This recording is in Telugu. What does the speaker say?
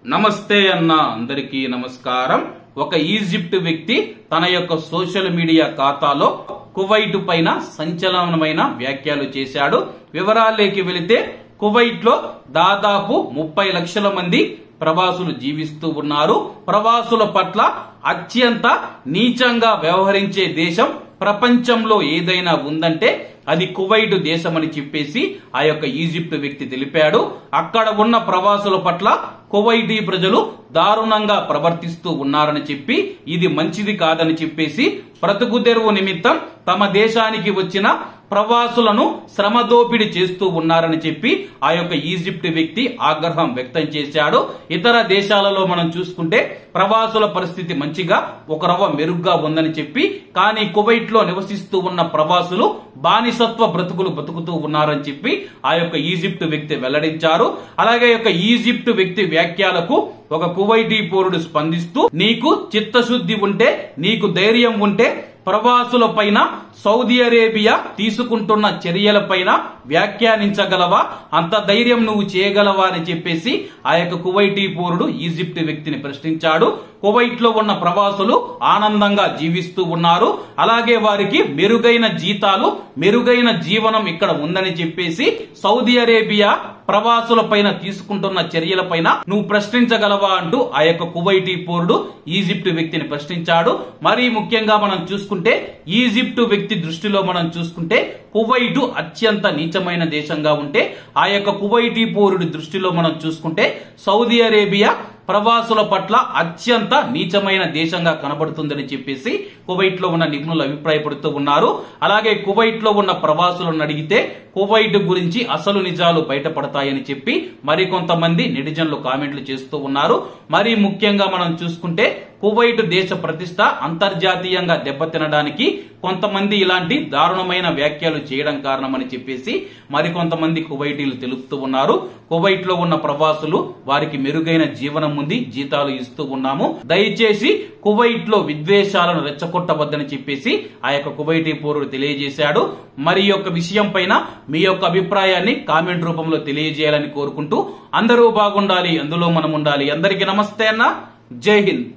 నమస్తే అన్న అందరికీ నమస్కారం ఒక ఈజిప్ట్ వ్యక్తి తన యొక్క సోషల్ మీడియా ఖాతాలో కువైట్ పైన సంచలనమైన వ్యాఖ్యలు చేశాడు వివరాల్లోకి వెళితే కువైట్ లో దాదాపు ముప్పై లక్షల మంది ప్రవాసులు జీవిస్తూ ఉన్నారు ప్రవాసుల పట్ల అత్యంత నీచంగా వ్యవహరించే దేశం ప్రపంచంలో ఏదైనా ఉందంటే అది కువైట్ దేశమని చెప్పేసి ఆ యొక్క ఈజిప్ట్ వ్యక్తి తెలిపాడు అక్కడ ఉన్న ప్రవాసుల పట్ల కువైటీ ప్రజలు దారుణంగా ప్రవర్తిస్తూ ఉన్నారని చెప్పి ఇది మంచిది కాదని చెప్పేసి బ్రతుకు తెరువు నిమిత్తం తమ దేశానికి వచ్చిన ప్రవాసులను శ్రమ దోపిడీ చేస్తూ ఉన్నారని చెప్పి ఆ యొక్క ఈజిప్ట్ వ్యక్తి ఆగ్రహం వ్యక్తం చేశాడు ఇతర దేశాలలో మనం చూసుకుంటే ప్రవాసుల పరిస్థితి మంచిగా ఒక రవ్వ మెరుగ్గా ఉందని చెప్పి కానీ కువైట్ లో నివసిస్తూ ఉన్న ప్రవాసులు బానిసత్వ బ్రతుకులు బతుకుతూ ఉన్నారని చెప్పి ఆ యొక్క ఈజిప్ట్ వ్యక్తి వెల్లడించారు అలాగే యొక్క ఈజిప్ట్ వ్యక్తి వ్యాఖ్యలకు ఒక కువైటీ పౌరుడు స్పందిస్తూ నీకు చిత్తశుద్ధి ఉంటే నీకు ధైర్యం ఉంటే ప్రవాసుల పైన సౌదీ అరేబియా తీసుకుంటున్న చర్యల పైన వ్యాఖ్యానించగలవా అంత ధైర్యం నువ్వు చేయగలవా అని చెప్పేసి ఆ యొక్క కువైటీ పౌరుడు ఈజిప్ట్ వ్యక్తిని ప్రశ్నించాడు కువైట్ లో ఉన్న ప్రవాసులు ఆనందంగా జీవిస్తూ ఉన్నారు అలాగే వారికి మెరుగైన జీతాలు మెరుగైన జీవనం ఇక్కడ ఉందని చెప్పేసి సౌదీ అరేబియా ప్రవాసుల పైన తీసుకుంటున్న చర్యల పైన నువ్వు ప్రశ్నించగలవా అంటూ ఆ యొక్క కువైటీ పౌరుడు ఈజిప్ట్ వ్యక్తిని ప్రశ్నించాడు మరీ ముఖ్యంగా మనం చూసుకుంటే ఈజిప్ట్ వ్యక్తి దృష్టిలో మనం చూసుకుంటే కువైటు అత్యంత నీచమైన దేశంగా ఉంటే ఆ యొక్క కువైటీ పౌరుడి దృష్టిలో మనం చూసుకుంటే సౌదీ అరేబియా ప్రవాసుల పట్ల అత్యంత నీచమైన దేశంగా కనబడుతుందని చెప్పేసి కువైట్ లో ఉన్న నిపుణులు అభిప్రాయపడుతూ ఉన్నారు అలాగే కువైట్ లో ఉన్న ప్రవాసులను అడిగితే కువైట్ గురించి అసలు నిజాలు బయటపడతాయని చెప్పి మరికొంతమంది నెటిజన్లు కామెంట్లు చేస్తూ ఉన్నారు మరి ముఖ్యంగా మనం చూసుకుంటే కువైట్ దేశ ప్రతిష్ట అంతర్జాతీయంగా దెబ్బతినడానికి కొంతమంది ఇలాంటి దారుణమైన వ్యాఖ్యలు చేయడం కారణమని చెప్పేసి మరికొంతమంది కువైటీలు తెలుపుతూ ఉన్నారు కువైట్ లో ఉన్న ప్రవాసులు వారికి మెరుగైన జీవనం ఉంది జీతాలు ఇస్తూ ఉన్నాము దయచేసి కువైట్ లో విద్వేషాలను రెచ్చగొట్టవద్దని చెప్పేసి ఆ యొక్క కువైటీ పౌరుడు తెలియజేశాడు మరి ఈ యొక్క విషయం పైన మీ యొక్క అభిప్రాయాన్ని కామెంట్ రూపంలో తెలియజేయాలని కోరుకుంటూ అందరూ బాగుండాలి అందులో మనం ఉండాలి అందరికీ నమస్తే అన్న జై హింద్